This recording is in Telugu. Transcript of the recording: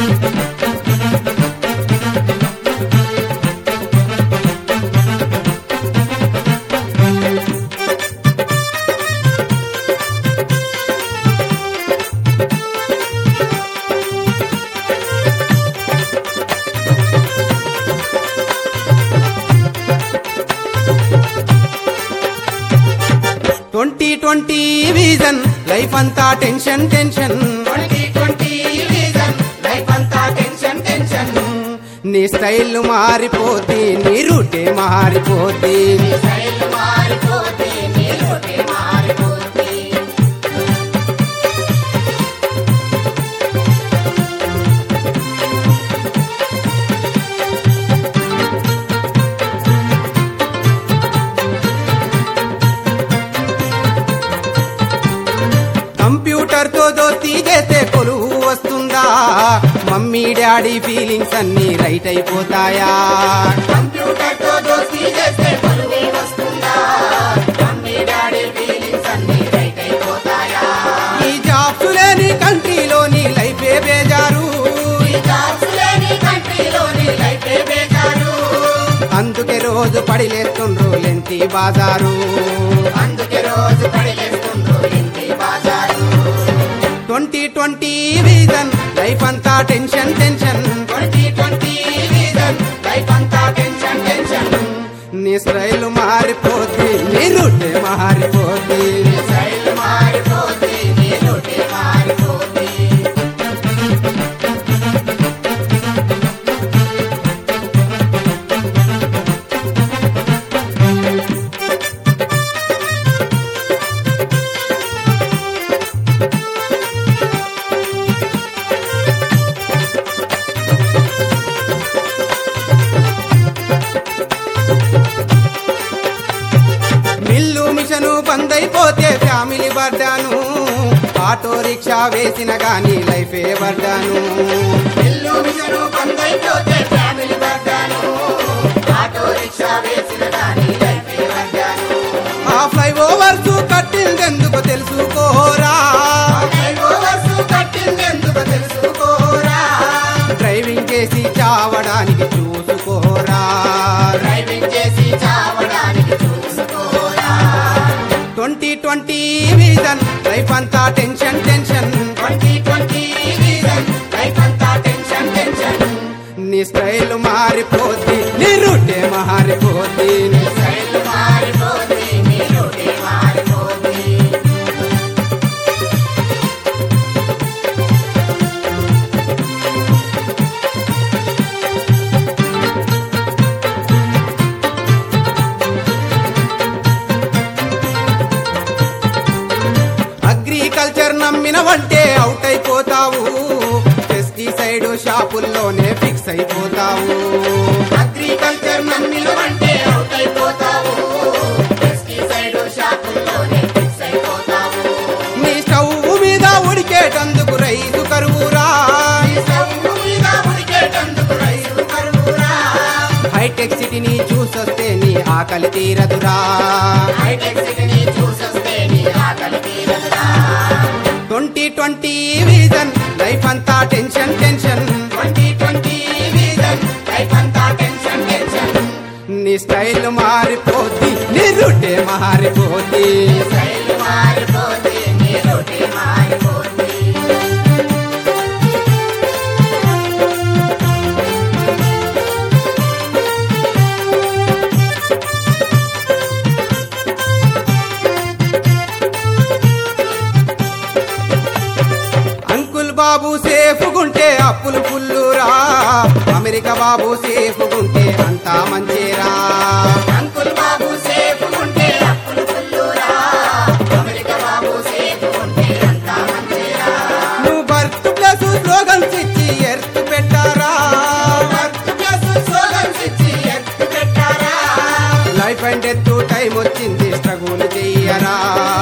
ట్వంటీ ట్వంటీ విజన్ లైఫ్ అంతా tension tension twenty twenty reason life అంతా టెన్షన్ టెన్షన్ నీ స్టైల్ మారిపోతే నీ రూటే మారిపోతే స్టైల్ మారిపోతే నీ రొట్టె మారిపోతే కంప్యూటర్ తో దోస్తీ చేస్తే కొలువు వస్తుందా మమ్మీ డాడీ ఫీలింగ్స్ అన్ని రైట్ అయిపోతాయా కంప్యూటర్ తో దోస్తీ చేస్తే పరువే వస్తుందా మమ్మీ డాడీ ఫీలింగ్స్ అన్ని రైట్ అయిపోతాయా ఈ జాబ్స్ లేని కంట్రీలోని లైఫే బేజారు ఈ జాబ్స్ లేని కంట్రీలోని లైఫే బేకారు అందుకే రోజు పడిలేస్తుండ్రు లెంతి బాజారు అందుకే రోజు పడిలేస్తుండ్రు ఇంటి బాజారు ట్వంటీ ట్వంటీ విజన్ లైఫ్ అంతా tension tension twenty twenty reason life అంతా టెన్షన్ టెన్షన్ నీ స్టైల్ మారిపోతే నీ రూటే మారిపోతే స్టైల్ మారిపోతే నీ రొట్టె మారిపోతే మిల్లు మిషను బంద్ అయిపోతే ఫ్యామిలీ పడ్డాను ఆటో రిక్షా వేసిన గాని లైఫే పడ్డాను ఇల్లు మిషను బంద్ అయిపోతే ఫ్యామిలీ పడ్డాను ఆటో రిక్షా వేసిన దాని లైఫ్ పడ్డాను ఆ ఫ్లై ఓవర్స్ కట్టిందెందుకు తెలుసుకోరా ఓవర్స్ కట్టిందెందుకు తెలుసుకోరా డ్రైవింగ్ చేసి చావడానికి చూసుకోరా డ్రైవింగ్ చేసి చావడానికి చూసుకోరా ట్వంటీ ట్వంటీ విజన్ లైఫ్ అంతా tension tension twenty twenty reason life అంతా టెన్షన్ టెన్షన్ నీ స్టైల్ మారిపోద్ది నీ రూటే మారిపోద్ది స్టైల్ మారిపోతే నీ రొట్టె మారిపోతే అగ్రికల్చర్ నమ్మిన వంటే అవుట్ అయిపోతావు పెస్టిసైడ్ షాపుల్లోనే ఫిక్స్ అయిపోతావు అగ్రికల్చర్ నమ్మిలు అంటే అవుట్ అయిపోతావు పెస్టిసైడ్ షాపుల్లోనే ఫిక్స్ అయిపోతావు నీ స్టవ్ మీద ఉడికేటందుకు రైతు కరువురా ఈ సౌండ్ మీద ఉడికేటందుకు రైతు కరువురా హైటెక్ సిటీని చూసొస్తే నీ ఆకలి తీరదురా హైటెక్ సిటీని చూసొస్తే నీ ఆకలి తీరదురా ట్వంటీ ట్వంటీ విజన్ లైఫ్ అంతా tension tension twenty twenty reason life అంతా టెన్షన్ టెన్షన్ నీ స్టైల్ మారిపోద్ది నీ రూటే మారిపోద్ది స్టైల్ మారిపోతే నీ రొట్టె మారిపోతే అంకుల్ బాబు సేఫ్ గుంటే అప్పులు ఫుల్లురా అమెరికా బాబు సేఫ్ గుంటే అంతా మంచిరా అంకుల్ బాబు సేఫ్ ఉంటే అప్పులు ఫుల్లురా అమెరికా బాబు సేఫ్ ఉంటే అంతా మంచిరా నువ్వు బర్త్ ప్లస్ స్లోగన్స్ ఇచ్చి ఎర్త్ పెట్టారా వర్క్ ప్లస్ స్లోగన్స్ ఇచ్చి ఎత్తు పెట్టారా లైఫ్ అండ్ డెత్ టైం వచ్చింది స్ట్రగుల్ చెయ్యరా